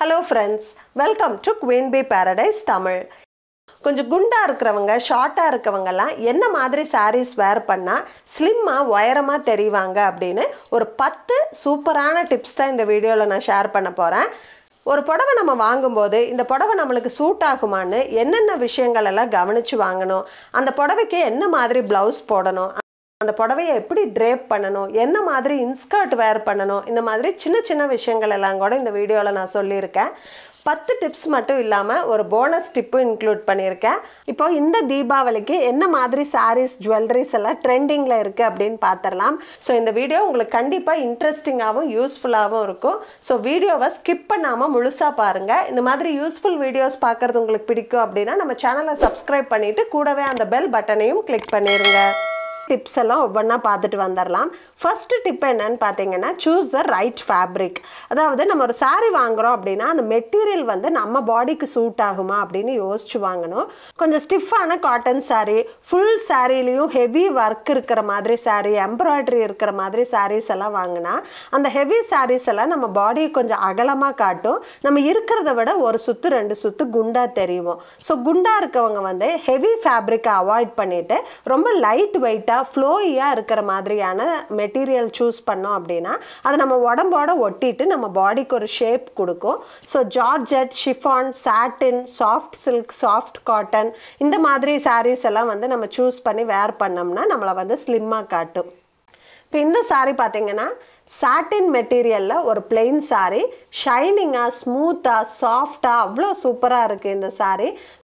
hello friends welcome to Queen B Paradise Tamil கொஞ்சம் குண்டாக இருக்கிறவங்க ஷார்ட்டாக இருக்கவங்கெல்லாம் என்ன மாதிரி சாரீஸ் வேர் பண்ணால் ஸ்லிம்மாக உயரமாக தெரிவாங்க அப்படின்னு ஒரு பத்து சூப்பரான டிப்ஸ் தான் இந்த வீடியோவில் நான் ஷேர் பண்ண போகிறேன் ஒரு புடவை நம்ம வாங்கும்போது இந்த புடவை நம்மளுக்கு சூட் ஆகுமான்னு என்னென்ன விஷயங்கள் எல்லாம் கவனித்து வாங்கணும் அந்த புடவைக்கு என்ன மாதிரி ப்ளவுஸ் போடணும் அந்த புடவையை எப்படி ட்ரேப் பண்ணணும் என்ன மாதிரி இன்ஸ்கர்ட் வேர் பண்ணணும் இந்த மாதிரி சின்ன சின்ன விஷயங்கள் எல்லாம் கூட இந்த வீடியோவில் நான் சொல்லியிருக்கேன் பத்து டிப்ஸ் மட்டும் இல்லாமல் ஒரு போனஸ் டிப்பும் இன்க்ளூட் பண்ணியிருக்கேன் இப்போ இந்த தீபாவளிக்கு என்ன மாதிரி சாரீஸ் ஜுவல்லரிஸ் எல்லாம் ட்ரெண்டிங்கில் இருக்குது அப்படின்னு பார்த்துடலாம் ஸோ இந்த வீடியோ உங்களுக்கு கண்டிப்பாக இன்ட்ரெஸ்டிங்காகவும் யூஸ்ஃபுல்லாகவும் இருக்கும் ஸோ வீடியோவை ஸ்கிப் பண்ணாமல் முழுசாக பாருங்கள் இந்த மாதிரி யூஸ்ஃபுல் வீடியோஸ் பார்க்குறது உங்களுக்கு பிடிக்கும் அப்படின்னா நம்ம சேனலை சப்ஸ்கிரைப் பண்ணிவிட்டு கூடவே அந்த பெல் பட்டனையும் கிளிக் பண்ணிடுங்க டிப்ஸ் எல்லாம் ஒவ்வொன்றா பார்த்துட்டு வந்துடலாம் ஃபர்ஸ்ட் டிப் என்னன்னு பார்த்தீங்கன்னா சூஸ் த ரைட் ஃபேப்ரிக் அதாவது நம்ம ஒரு saree வாங்குறோம் அப்படின்னா அந்த மெட்டீரியல் வந்து நம்ம பாடிக்கு சூட் ஆகுமா அப்படின்னு யோசிச்சு வாங்கணும் கொஞ்சம் ஸ்டிஃபான காட்டன் saree ஃபுல் சாரீலையும் ஹெவி ஒர்க் இருக்கிற மாதிரி saree எம்ப்ராய்டரி இருக்கிற மாதிரி sarees எல்லாம் வாங்கினா அந்த ஹெவி sarees எல்லாம் நம்ம பாடியை கொஞ்சம் அகலமாக காட்டும் நம்ம இருக்கிறத விட ஒரு சுத்து ரெண்டு சுத்து குண்டா தெரியும் ஸோ குண்டா இருக்கவங்க வந்து ஹெவி ஃபேப்ரிக்கை அவாய்ட் பண்ணிட்டு ரொம்ப லைட் வெயிட்டாக ஃப்ளோயியாக இருக்கிற மாதிரியான மெட்டீரியல் சூஸ் பண்ணோம் அப்படின்னா அதை நம்ம உடம்போட ஒட்டிட்டு நம்ம பாடிக்கு ஒரு ஷேப் கொடுக்கும் so georgette chiffon satin soft silk soft cotton இந்த மாதிரி சாரீஸ் எல்லாம் வந்து நம்ம சூஸ் பண்ணி வேர் பண்ணோம்னா நம்மளை வந்து ஸ்லிம்மாக காட்டும் இப்போ இந்த saree பார்த்தீங்கன்னா சாட்டின் மெட்டீரியலில் ஒரு பிளெயின் saree ஷைனிங்காக ஸ்மூத்தாக சாஃப்டாக அவ்வளோ சூப்பராக இருக்குது இந்த saree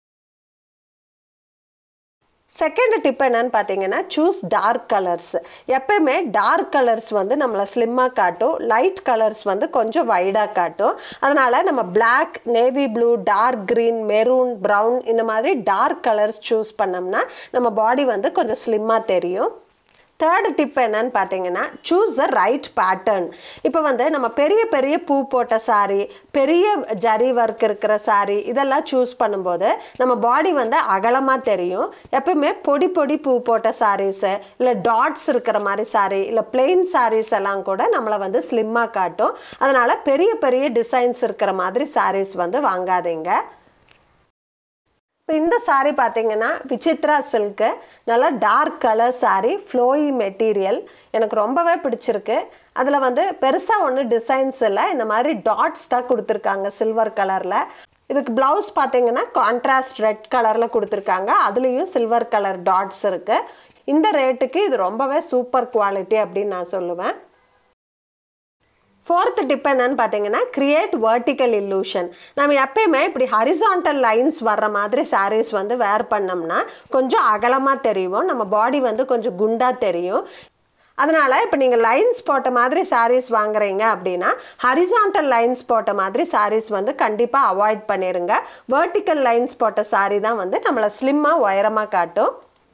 செகண்ட் டிப் என்னன்னு பார்த்தீங்கன்னா சூஸ் டார்க் கலர்ஸ் எப்பயுமே டார்க் கலர்ஸ் வந்து நம்மளை ஸ்லிம்மாக காட்டும் லைட் கலர்ஸ் வந்து கொஞ்சம் வைடாக காட்டும் அதனால் நம்ம black navy blue dark green maroon brown இந்த மாதிரி டார்க் கலர்ஸ் சூஸ் பண்ணோம்னா நம்ம பாடி வந்து கொஞ்சம் ஸ்லிம்மாக தெரியும் தேர்ட் டிப் என்னன்னு பார்த்தீங்கன்னா சூஸ் த ரைட் பேட்டர்ன் இப்போ வந்து நம்ம பெரிய பெரிய பூ போட்ட சாரி பெரிய ஜரி ஒர்க் இருக்கிற சாரி இதெல்லாம் சூஸ் பண்ணும்போது நம்ம பாடி வந்து அகலமாக தெரியும் எப்பவுமே பொடி பொடி பூ போட்ட சாரீஸு இல்லை டாட்ஸ் இருக்கிற மாதிரி சாரி இல்லை பிளெயின் சாரீஸ் எல்லாம் கூட நம்மளை வந்து ஸ்லிம்மாக காட்டும் அதனால் பெரிய பெரிய டிசைன்ஸ் இருக்கிற மாதிரி சாரீஸ் வந்து வாங்காதீங்க இப்போ இந்த saree பார்த்தீங்கன்னா விசித்ரா சில்க்கு நல்லா dark colour saree flowy material எனக்கு ரொம்பவே பிடிச்சிருக்கு அதில் வந்து பெருசாக ஒன்றும் டிசைன்ஸ் இல்லை இந்த மாதிரி டாட்ஸ் தான் கொடுத்துருக்காங்க சில்வர் கலரில் இதுக்கு ப்ளவுஸ் பார்த்தீங்கன்னா கான்ட்ராஸ்ட் ரெட் கலரில் கொடுத்துருக்காங்க அதுலேயும் சில்வர் கலர் டாட்ஸ் இருக்குது இந்த ரேட்டுக்கு இது ரொம்பவே சூப்பர் குவாலிட்டி அப்படின்னு நான் சொல்லுவேன் ஃபோர்த் டிப் என்னன்னு பார்த்தீங்கன்னா கிரியேட் வெர்டிக்கல் இல்லூஷன் நம்ம எப்பயுமே இப்படி ஹரிசாண்டல் லைன்ஸ் வர்ற மாதிரி சாரீஸ் வந்து வேர் பண்ணோம்னா கொஞ்சம் அகலமாக தெரியும் நம்ம பாடி வந்து கொஞ்சம் குண்டாக தெரியும் அதனால் இப்போ நீங்கள் லைன்ஸ் போட்ட மாதிரி சாரீஸ் வாங்குறீங்க அப்படின்னா ஹரிசாண்டல் லைன்ஸ் போட்ட மாதிரி சாரீஸ் வந்து கண்டிப்பாக அவாய்ட் பண்ணிடுங்க வெர்டிக்கல் லைன்ஸ் போட்ட சாரீ தான் வந்து நம்மளை ஸ்லிம்மாக உயரமாக காட்டும்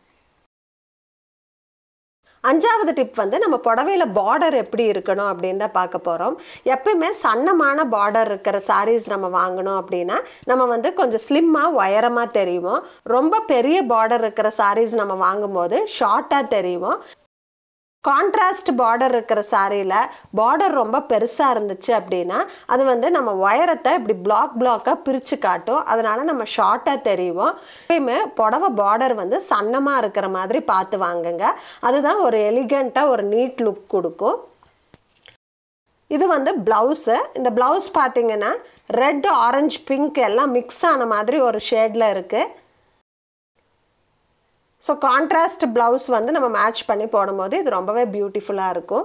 அஞ்சாவது டிப் வந்து நம்ம புடவையில் பார்டர் எப்படி இருக்கணும் அப்படின்னு தான் பார்க்க போகிறோம் எப்பயுமே சன்னமான பார்டர் இருக்கிற சாரீஸ் நம்ம வாங்கணும் அப்படின்னா நம்ம வந்து கொஞ்சம் ஸ்லிம்மாக உயரமாக தெரியுமோ ரொம்ப பெரிய பார்டர் இருக்கிற சாரீஸ் நம்ம வாங்கும்போது ஷார்ட்டாக தெரியுமோ கான்ட்ராஸ்ட் பார்டர் இருக்கிற சாரியில் பார்டர் ரொம்ப பெருசாக இருந்துச்சு அப்படின்னா அது வந்து நம்ம உயரத்தை இப்படி பிளாக் பிளாக்காக பிரித்து காட்டும் அதனால் நம்ம ஷார்ட்டாக தெரியும் எப்பயுமே புடவை பார்டர் வந்து சன்னமாக இருக்கிற மாதிரி பார்த்து வாங்குங்க அதுதான் ஒரு எலிகண்ட்டாக ஒரு நீட் லுக் கொடுக்கும் இது வந்து ப்ளவுஸு இந்த ப்ளவுஸ் பார்த்தீங்கன்னா ரெட் ஆரஞ்சு பிங்க் எல்லாம் மிக்ஸ் ஆன மாதிரி ஒரு ஷேடில் இருக்குது ஸோ கான்ட்ராஸ்ட் ப்ளவுஸ் வந்து நம்ம மேட்ச் பண்ணி போடும்போது இது ரொம்பவே பியூட்டிஃபுல்லாக இருக்கும்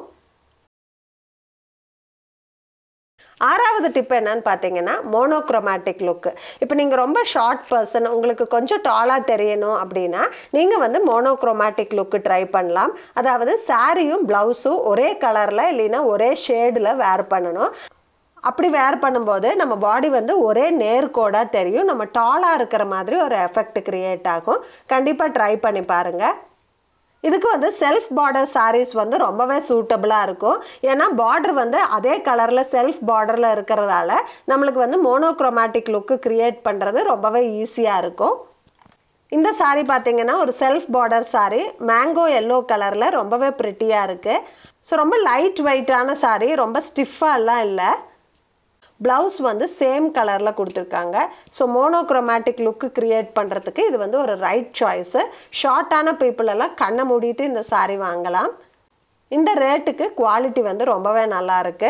ஆறாவது டிப் என்னன்னு பார்த்தீங்கன்னா மோனோக்ரோமேட்டிக் லுக்கு இப்போ நீங்கள் ரொம்ப ஷார்ட் பர்சன் உங்களுக்கு கொஞ்சம் டாலாக தெரியணும் அப்படின்னா நீங்கள் வந்து மோனோக்ரோமேட்டிக் லுக்கு ட்ரை பண்ணலாம் அதாவது சாரியும் ப்ளவுஸும் ஒரே கலரில் இல்லைன்னா ஒரே ஷேடில் வேர் பண்ணணும் அப்படி வேர் பண்ணும்போது நம்ம பாடி வந்து ஒரே நேர்கோடாக தெரியும் நம்ம டாலாக இருக்கிற மாதிரி ஒரு எஃபெக்ட் க்ரியேட் ஆகும் கண்டிப்பாக ட்ரை பண்ணி பாருங்கள் இதுக்கு வந்து செல்ஃப் பார்டர் sarees வந்து ரொம்பவே சூட்டபுளாக இருக்கும் ஏன்னா பார்டர் வந்து அதே கலரில் செல்ஃப் பார்டரில் இருக்கிறதால நம்மளுக்கு வந்து மோனோக்ரோமேட்டிக் லுக்கு க்ரியேட் பண்ணுறது ரொம்பவே ஈஸியாக இருக்கும் இந்த saree பார்த்தீங்கன்னா ஒரு self border saree mango yellow கலரில் ரொம்பவே ப்ரிட்டியாக இருக்குது ஸோ ரொம்ப லைட் வெயிட்டான saree ரொம்ப ஸ்டிஃபாலாம் இல்லை ப்ளவுஸ் வந்து சேம் கலரில் கொடுத்துருக்காங்க ஸோ மோனோக்ரோமேட்டிக் லுக்கு க்ரியேட் பண்ணுறதுக்கு இது வந்து ஒரு ரைட் சாய்ஸு ஷார்ட்டான பீப்புள் எல்லாம் கண்ணை மூடிட்டு இந்த saree வாங்கலாம் இந்த ரேட்டுக்கு குவாலிட்டி வந்து ரொம்பவே நல்லா இருக்கு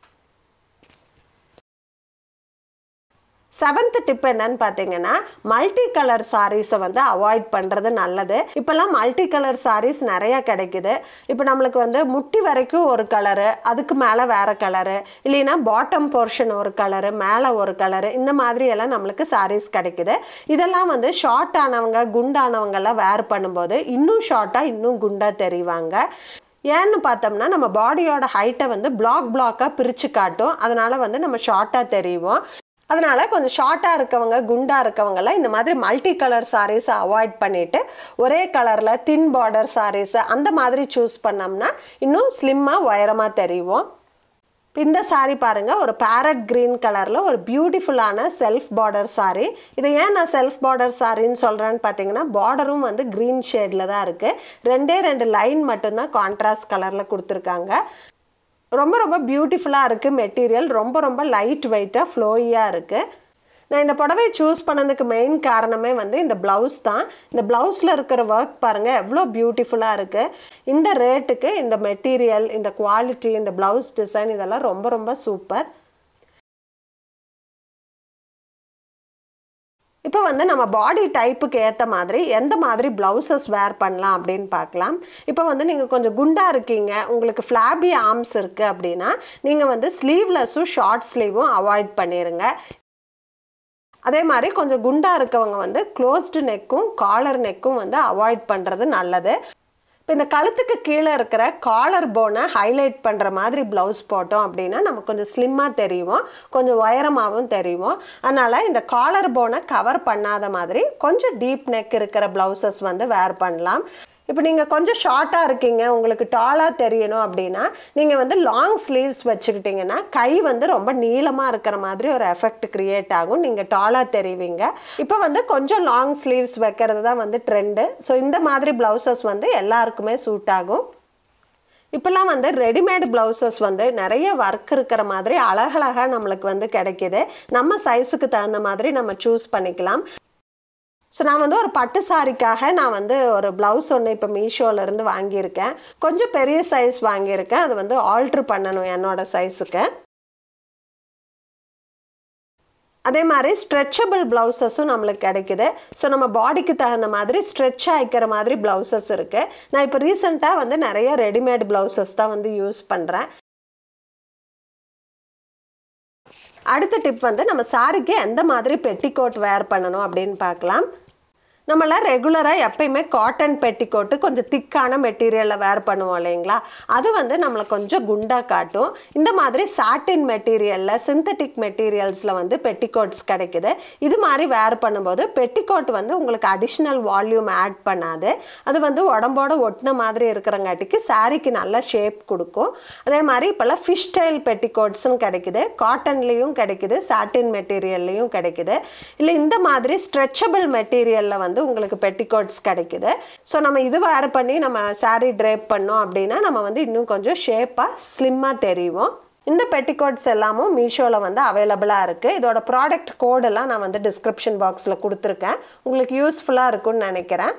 செவன்த் டிப் என்னன்னு பார்த்தீங்கன்னா மல்டி கலர் சாரீஸை வந்து அவாய்ட் பண்ணுறது நல்லது இப்போல்லாம் மல்டி கலர் சாரீஸ் நிறைய கிடைக்குது இப்போ நம்மளுக்கு வந்து முட்டி வரைக்கும் ஒரு கலரு அதுக்கு மேலே வேற கலரு இல்லைன்னா பாட்டம் போர்ஷன் ஒரு கலரு மேலே ஒரு கலரு இந்த மாதிரி எல்லாம் நம்மளுக்கு சாரீஸ் கிடைக்குது இதெல்லாம் வந்து ஷார்ட் ஆனவங்க குண்டானவங்க எல்லாம் வேர் பண்ணும்போது இன்னும் ஷார்ட்டாக இன்னும் குண்டா தெரிவாங்க ஏன்னு பார்த்தோம்னா நம்ம பாடியோட ஹைட்டை வந்து பிளாக் பிளாக்காக பிரித்து காட்டும் அதனால வந்து நம்ம ஷார்ட்டாக தெரியும் அதனால கொஞ்சம் ஷார்ட்டாக இருக்கவங்க குண்டாக இருக்கவங்கலாம் இந்த மாதிரி மல்டி கலர் சாரீஸை அவாய்ட் பண்ணிட்டு ஒரே கலரில் தின் பார்டர் சாரீஸை அந்த மாதிரி சூஸ் பண்ணோம்னா இன்னும் ஸ்லிம்மாக உயரமாக தெரியும் இந்த saree பாருங்க ஒரு பேரட் கிரீன் கலரில் ஒரு பியூட்டிஃபுல்லான செல்ஃப் பார்டர் saree இதை ஏன் நான் செல்ஃப் பார்டர் சாரின்னு சொல்கிறேன்னு பார்த்தீங்கன்னா பார்டரும் வந்து க்ரீன் ஷேடில் தான் இருக்குது ரெண்டே ரெண்டு லைன் மட்டும்தான் கான்ட்ராஸ்ட் கலரில் கொடுத்துருக்காங்க ரொம்ப ரொம்ப பியூட்டிஃபுல்லாக இருக்குது மெட்டீரியல் ரொம்ப ரொம்ப லைட் வெயிட்டாக ஃப்ளோயியாக இருக்குது நான் இந்த புடவை சூஸ் பண்ணதுக்கு மெயின் காரணமே வந்து இந்த ப்ளவுஸ் தான் இந்த ப்ளவுஸில் இருக்கிற ஒர்க் பாருங்கள் எவ்வளோ பியூட்டிஃபுல்லாக இருக்குது இந்த ரேட்டுக்கு இந்த மெட்டீரியல் இந்த குவாலிட்டி இந்த ப்ளவுஸ் டிசைன் இதெல்லாம் ரொம்ப ரொம்ப சூப்பர் இப்போ வந்து நம்ம பாடி டைப்புக்கு ஏற்ற மாதிரி எந்த மாதிரி ப்ளவுசஸ் வேர் பண்ணலாம் அப்படின்னு பார்க்கலாம் இப்போ வந்து நீங்கள் கொஞ்சம் குண்டாக இருக்கீங்க உங்களுக்கு ஃப்ளாபி ஆர்ம்ஸ் இருக்குது அப்படின்னா நீங்கள் வந்து ஸ்லீவ்லெஸ்ஸும் ஷார்ட் ஸ்லீவும் அவாய்ட் பண்ணிடுங்க அதே மாதிரி கொஞ்சம் குண்டாக இருக்கவங்க வந்து க்ளோஸ்டு நெக்கும் காலர் நெக்கும் வந்து அவாய்ட் பண்ணுறது நல்லது இப்போ இந்த கழுத்துக்கு கீழே இருக்கிற காலர் போனை ஹைலைட் பண்ணுற மாதிரி ப்ளவுஸ் போட்டோம் அப்படின்னா நமக்கு கொஞ்சம் ஸ்லிம்மாக தெரியும் கொஞ்சம் உயரமாகவும் தெரியும் அதனால் இந்த காலர் போனை கவர் பண்ணாத மாதிரி கொஞ்சம் டீப் நெக் இருக்கிற ப்ளவுசஸ் வந்து வேர் பண்ணலாம் இப்போ நீங்கள் கொஞ்சம் ஷார்ட்டாக இருக்கீங்க உங்களுக்கு டாலாக தெரியணும் அப்படின்னா நீங்கள் வந்து லாங் ஸ்லீவ்ஸ் வச்சுக்கிட்டிங்கன்னா கை வந்து ரொம்ப நீளமாக இருக்கிற மாதிரி ஒரு எஃபெக்ட் க்ரியேட் ஆகும் நீங்கள் டாலாக தெரிவிங்க இப்போ வந்து கொஞ்சம் லாங் ஸ்லீவ்ஸ் வைக்கிறது தான் வந்து ட்ரெண்டு ஸோ இந்த மாதிரி ப்ளவுசஸ் வந்து எல்லாருக்குமே சூட் ஆகும் இப்போல்லாம் வந்து ரெடிமேட் ப்ளவுசஸ் வந்து நிறைய ஒர்க் இருக்கிற மாதிரி அழகழகாக நம்மளுக்கு வந்து கிடைக்கிது நம்ம சைஸுக்கு தகுந்த மாதிரி நம்ம சூஸ் பண்ணிக்கலாம் ஸோ நான் வந்து ஒரு பட்டு சாரிக்காக நான் வந்து ஒரு ப்ளவுஸ் ஒன்று இப்போ மீஷோலேருந்து வாங்கியிருக்கேன் கொஞ்சம் பெரிய சைஸ் வாங்கியிருக்கேன் அது வந்து ஆல்ட்ரு பண்ணணும் என்னோட சைஸுக்கு அதே மாதிரி ஸ்ட்ரெச்சபிள் ப்ளவுசஸும் நம்மளுக்கு கிடைக்குது ஸோ நம்ம பாடிக்கு தகுந்த மாதிரி ஸ்ட்ரெச் ஆகிக்கிற மாதிரி ப்ளவுசஸ் இருக்குது நான் இப்போ ரீசெண்டாக வந்து நிறைய ரெடிமேட் ப்ளவுசஸ் தான் வந்து யூஸ் பண்ணுறேன் அடுத்த டிப் வந்து நம்ம சாரிக்கு எந்த மாதிரி பெட்டிகோட் வேர் பண்ணணும் அப்படின்னு பார்க்கலாம் நம்மளாம் ரெகுலராக எப்பயுமே காட்டன் பெட்டிக்கோட்டு கொஞ்சம் திக்கான மெட்டீரியலில் வேர் பண்ணுவோம் இல்லைங்களா அது வந்து நம்மளை கொஞ்சம் குண்டாக காட்டும் இந்த மாதிரி சாட்டின் மெட்டீரியலில் சிந்தட்டிக் மெட்டீரியல்ஸில் வந்து பெட்டிகோட்ஸ் கிடைக்குது இது மாதிரி வேர் பண்ணும்போது பெட்டிக்கோட் வந்து உங்களுக்கு அடிஷ்னல் வால்யூம் ஆட் பண்ணாது அது வந்து உடம்போட ஒட்டின மாதிரி இருக்கிறங்காட்டிக்கு சாரிக்கு நல்ல ஷேப் கொடுக்கும் அதே மாதிரி இப்போல்லாம் ஃபிஷ் ஸ்டைல் பெட்டிகோட்ஸ்னு கிடைக்குது காட்டன்லேயும் கிடைக்குது சாட்டின் மெட்டீரியல்லையும் கிடைக்குது இல்லை இந்த மாதிரி ஸ்ட்ரெச்சபிள் மெட்டீரியலில் வந்து உங்களுக்கு பெட்டிகோட்ஸ் கிடைக்குது ஸோ நம்ம இது வேர் பண்ணி நம்ம சாரீ ட்ரேப் பண்ணோம் அப்படின்னா நம்ம வந்து இன்னும் கொஞ்சம் ஷேப்பாக ஸ்லிம்மாக தெரியும் இந்த பெட்டிகோட்ஸ் எல்லாமும் மீஷோவில் வந்து அவைலபிளாக இருக்குது இதோட ப்ராடக்ட் கோடெல்லாம் நான் வந்து டிஸ்கிரிப்ஷன் பாக்ஸில் கொடுத்துருக்கேன் உங்களுக்கு யூஸ்ஃபுல்லாக இருக்கும்னு நினைக்கிறேன்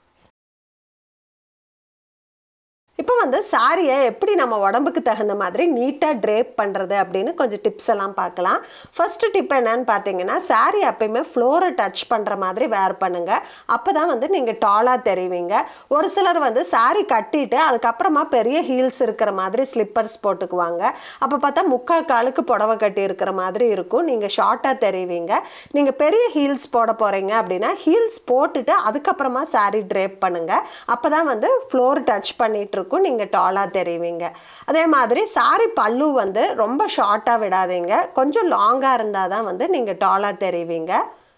இப்போ வந்து சாரியை எப்படி நம்ம உடம்புக்கு தகுந்த மாதிரி நீட்டாக ட்ரேப் பண்ணுறது அப்படின்னு கொஞ்சம் டிப்ஸ் எல்லாம் பார்க்கலாம் ஃபர்ஸ்ட் டிப் என்னன்னு பார்த்தீங்கன்னா சாரி எப்பயுமே ஃப்ளோரை டச் பண்ணுற மாதிரி வேர் பண்ணுங்கள் அப்போ தான் வந்து நீங்கள் டாலாக தெரிவிங்க ஒரு சிலர் வந்து சாரி கட்டிட்டு அதுக்கப்புறமா பெரிய ஹீல்ஸ் இருக்கிற மாதிரி ஸ்லிப்பர்ஸ் போட்டுக்குவாங்க அப்போ பார்த்தா முக்கா காலுக்கு புடவை கட்டி இருக்கிற மாதிரி இருக்கும் நீங்கள் ஷார்ட்டாக தெரிவிங்க நீங்கள் பெரிய ஹீல்ஸ் போட போகிறீங்க அப்படின்னா ஹீல்ஸ் போட்டுட்டு அதுக்கப்புறமா சாரி ட்ரேப் பண்ணுங்கள் அப்போ தான் வந்து ஃப்ளோர் டச் பண்ணிகிட்டு இருக்கும் நீங்கள் டாலாக தெரிவிங்க அதே மாதிரி சாரி பல்லு வந்து ரொம்ப ஷார்ட்டாக விடாதீங்க கொஞ்சம் லாங்காக இருந்தால் தான் வந்து நீங்கள் டாலாக தெரிவிங்க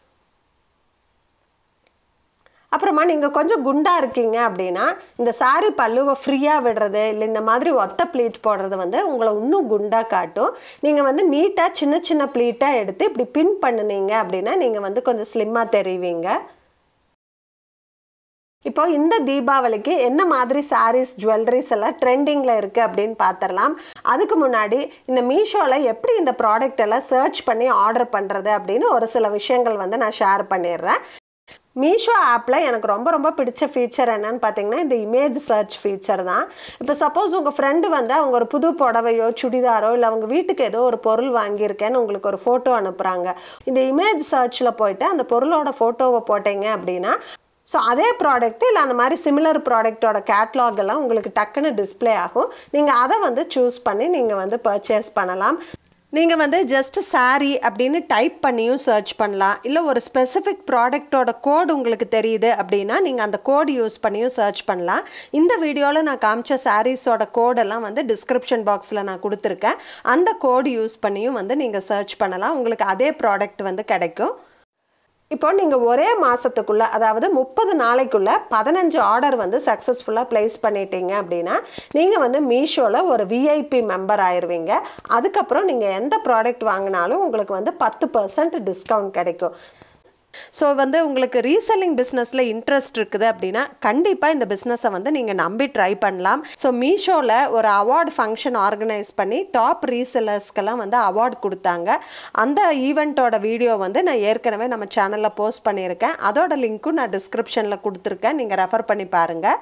அப்புறமா நீங்கள் கொஞ்சம் குண்டாக இருக்கீங்க அப்படின்னா இந்த சாரி பல்லுவை ஃப்ரீயாக விடுறது இல்லை இந்த மாதிரி ஒத்த ப்ளீட் போடுறது வந்து உங்களை இன்னும் குண்டாக காட்டும் நீங்கள் வந்து நீட்டாக சின்ன சின்ன ப்ளீட்டாக எடுத்து இப்படி பின் பண்ணுனீங்க அப்படின்னா நீங்கள் வந்து கொஞ்சம் ஸ்லிம்மாக தெரிவிங்க இப்போ இந்த தீபாவளிக்கு என்ன மாதிரி சாரீஸ் ஜுவல்லரிஸ் எல்லாம் ட்ரெண்டிங்கில் இருக்குது அப்படின்னு பார்த்துடலாம் அதுக்கு முன்னாடி இந்த மீஷோவில் எப்படி இந்த ப்ராடக்ட் எல்லாம் சர்ச் பண்ணி ஆர்டர் பண்ணுறது அப்படின்னு ஒரு சில விஷயங்கள் வந்து நான் ஷேர் பண்ணிடுறேன் மீஷோ ஆப்பில் எனக்கு ரொம்ப ரொம்ப பிடிச்ச ஃபீச்சர் என்னன்னு பார்த்தீங்கன்னா இந்த இமேஜ் சர்ச் ஃபீச்சர் தான் இப்போ சப்போஸ் உங்கள் ஃப்ரெண்டு வந்து அவங்க ஒரு புது புடவையோ சுடிதாரோ இல்லை அவங்க வீட்டுக்கு ஏதோ ஒரு பொருள் வாங்கியிருக்கேன்னு உங்களுக்கு ஒரு ஃபோட்டோ அனுப்புகிறாங்க இந்த இமேஜ் சர்ச்சில் போயிட்டு அந்த பொருளோட ஃபோட்டோவை போட்டீங்க அப்படின்னா ஸோ அதே ப்ராடக்ட் இல்லை அந்த மாதிரி சிமிலர் ப்ராடக்ட்டோட கேட்லாக் எல்லாம் உங்களுக்கு டக்குன்னு டிஸ்ப்ளே ஆகும் நீங்கள் அதை வந்து சூஸ் பண்ணி நீங்கள் வந்து பர்ச்சேஸ் பண்ணலாம் நீங்கள் வந்து ஜஸ்ட் saree அப்படின்னு டைப் பண்ணியும் சர்ச் பண்ணலாம் இல்லை ஒரு ஸ்பெசிஃபிக் ப்ராடக்ட்டோட கோட் உங்களுக்கு தெரியுது அப்படின்னா நீங்கள் அந்த கோட் யூஸ் பண்ணியும் சர்ச் பண்ணலாம் இந்த வீடியோவில் நான் காமிச்ச சாரீஸோட கோடெல்லாம் வந்து டிஸ்கிரிப்ஷன் பாக்ஸில் நான் கொடுத்துருக்கேன் அந்த கோட் யூஸ் பண்ணியும் வந்து நீங்கள் சர்ச் பண்ணலாம் உங்களுக்கு அதே ப்ராடக்ட் வந்து கிடைக்கும் இப்போ நீங்கள் ஒரே மாதத்துக்குள்ளே அதாவது முப்பது நாளைக்குள்ளே பதினஞ்சு ஆர்டர் வந்து சக்ஸஸ்ஃபுல்லாக ப்ளேஸ் பண்ணிட்டீங்க அப்படின்னா நீங்கள் வந்து மீஷோவில் ஒரு விஐபி மெம்பர் ஆயிடுவீங்க அதுக்கப்புறம் நீங்கள் எந்த ப்ராடக்ட் வாங்கினாலும் உங்களுக்கு வந்து பத்து பர்சன்ட் டிஸ்கவுண்ட் கிடைக்கும் ஸோ வந்து உங்களுக்கு ரீசெல்லிங் பிஸ்னஸில் இன்ட்ரெஸ்ட் இருக்குது அப்படின்னா கண்டிப்பாக இந்த பிஸ்னஸை வந்து நீங்கள் நம்பி ட்ரை பண்ணலாம் ஸோ மீஷோவில் ஒரு அவார்டு ஃபங்க்ஷன் ஆர்கனைஸ் பண்ணி டாப் ரீசெல்லர்ஸ்க்கெல்லாம் வந்து அவார்டு கொடுத்தாங்க அந்த ஈவெண்ட்டோட வீடியோ வந்து நான் ஏற்கனவே நம்ம சேனலில் போஸ்ட் பண்ணியிருக்கேன் அதோட லிங்க்கும் நான் டிஸ்கிரிப்ஷனில் கொடுத்துருக்கேன் நீங்கள் ரெஃபர் பண்ணி பாருங்கள்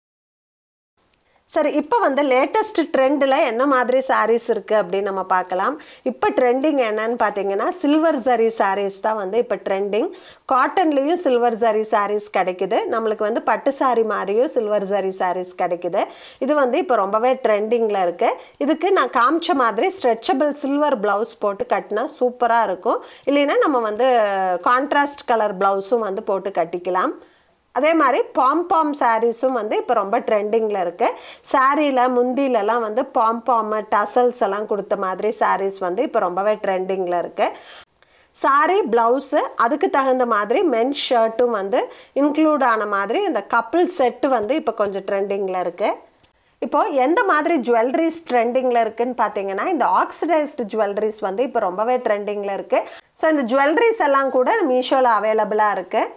சரி இப்போ வந்து லேட்டஸ்ட் ட்ரெண்டில் என்ன மாதிரி சாரீஸ் இருக்குது அப்படின்னு நம்ம பார்க்கலாம் இப்போ ட்ரெண்டிங் என்னன்னு பார்த்தீங்கன்னா சில்வர் ஜரி சாரீஸ் தான் வந்து இப்போ ட்ரெண்டிங் காட்டன்லேயும் சில்வர் ஜரி சாரீஸ் கிடைக்குது நம்மளுக்கு வந்து பட்டு சாரி மாதிரியும் சில்வர் ஜரி சாரீஸ் கிடைக்குது இது வந்து இப்போ ரொம்பவே ட்ரெண்டிங்கில் இருக்குது இதுக்கு நான் காமிச்ச மாதிரி ஸ்ட்ரெச்சபிள் சில்வர் ப்ளவுஸ் போட்டு கட்டினா சூப்பராக இருக்கும் இல்லைன்னா நம்ம வந்து கான்ட்ராஸ்ட் கலர் ப்ளவுஸும் வந்து போட்டு கட்டிக்கலாம் அதே மாதிரி பாம் பாம் சாரீஸும் வந்து இப்போ ரொம்ப ட்ரெண்டிங்கில் இருக்குது சாரியில் முந்திலலாம் வந்து பாம் பாம் டசல்ஸ் எல்லாம் கொடுத்த மாதிரி சாரீஸ் வந்து இப்போ ரொம்பவே ட்ரெண்டிங்கில் இருக்குது சாரி ப்ளவுஸு அதுக்கு தகுந்த மாதிரி மென்ஸ் ஷர்ட்டும் வந்து இன்க்ளூட் ஆன மாதிரி இந்த கப்பிள் செட்டு வந்து இப்போ கொஞ்சம் ட்ரெண்டிங்கில் இருக்குது இப்போ எந்த மாதிரி ஜுவல்லரிஸ் ட்ரெண்டிங்கில் இருக்குன்னு பார்த்தீங்கன்னா இந்த ஆக்சிடைஸ்டு ஜுவல்லரிஸ் வந்து இப்போ ரொம்பவே ட்ரெண்டிங்கில் இருக்குது ஸோ இந்த ஜுவல்லரிஸ் எல்லாம் கூட மீஷோவில் அவைலபிளாக இருக்குது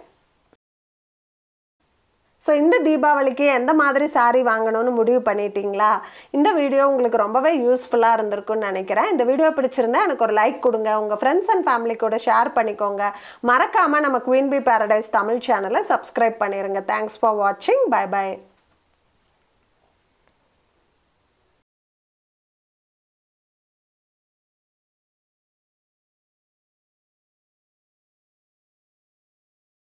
ஸோ இந்த தீபாவளிக்கு எந்த மாதிரி சாரீ வாங்கணும்னு முடிவு பண்ணிட்டீங்களா இந்த வீடியோ உங்களுக்கு ரொம்பவே யூஸ்ஃபுல்லாக இருந்திருக்கும்னு நினைக்கிறேன் இந்த வீடியோ பிடிச்சிருந்தா எனக்கு ஒரு லைக் கொடுங்க உங்கள் ஃப்ரெண்ட்ஸ் அண்ட் ஃபேமிலி கூட ஷேர் பண்ணிக்கோங்க மறக்காமல் நம்ம குவீன் பி பேரடைஸ் தமிழ் சேனலை சப்ஸ்கிரைப் பண்ணிடுங்க தேங்க்ஸ் ஃபார் வாட்சிங் பை பை